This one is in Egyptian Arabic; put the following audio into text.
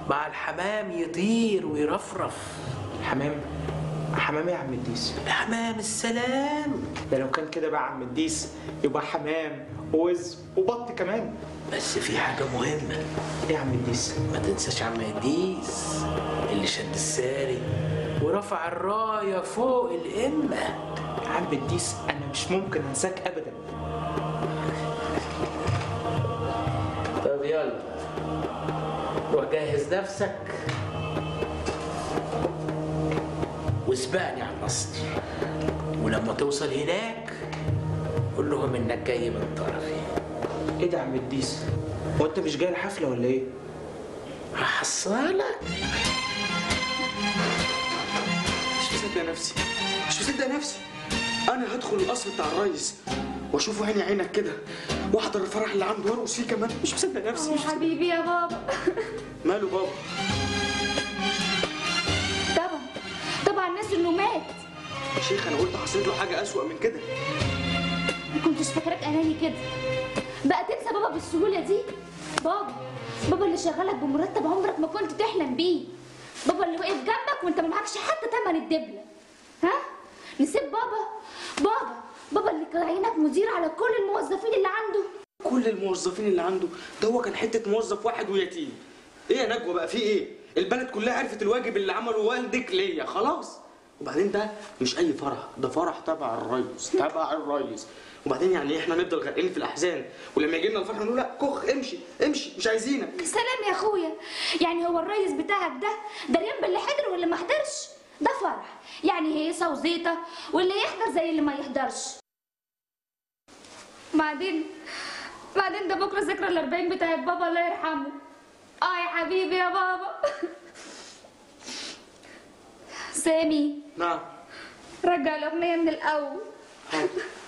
مع الحمام يطير ويرفرف حمام حمام ايه يا عم الديس الحمام السلام ده لو كان كده بقى عم الديس يبقى حمام ووز وبط كمان بس في حاجة مهمة ايه يا عم الديس ما تنساش عم اديس اللي شد الساري ورفع الراية فوق الإمة عم الديس انا مش ممكن انساك ابدا طب يلا روح جهز نفسك واسبقني على القصر ولما توصل هناك قول لهم انك جاي من طرفي ايه ده يا عم الديس هو انت مش جاي الحفله ولا ايه هحصلك مش مصدق نفسي مش مصدق نفسي انا هدخل القصر بتاع الريس واشوفه عيني عينك كده واحضر الفرح اللي عنده وارقص فيه كمان مش مصدق نفسي يا مش مصدق. حبيبي يا بابا ماله بابا طبعا طبعا ناس انه مات يا شيخ انا قلت حصلت له حاجه اسوأ من كده ما كنتش فاكراك اناني كده بقى تنسى بابا بالسهوله دي بابا بابا اللي شغلك بمرتب عمرك ما كنت تحلم بيه بابا اللي وقف جنبك وانت ما معكش حتى تمن الدبله ها نسيت بابا بابا بابا اللي كان عينك مدير على كل الموظفين اللي عنده كل الموظفين اللي عنده ده هو كان حته موظف واحد ويتيم ايه يا نجوى بقى في ايه البلد كلها عرفت الواجب اللي عمله والدك ليا خلاص وبعدين ده مش اي فرح ده فرح تبع الريس تبع الريس وبعدين يعني إيه احنا نفضل غرقانين في الاحزان ولما يجي لنا الفرح نقول لا كخ امشي امشي مش عايزينك سلام يا اخويا يعني هو الريس بتاعك ده دريان باللي حضر واللي ما حضرش ده فرح يعني هيصه وزيطه واللي يحضر زي اللي ما يحضرش بعدين بعدين ده بكره ذكرى الأربعين بتاعت بابا الله يرحمه اه يا حبيبي يا بابا سامي نعم رجع الأغنية من الأول حاضر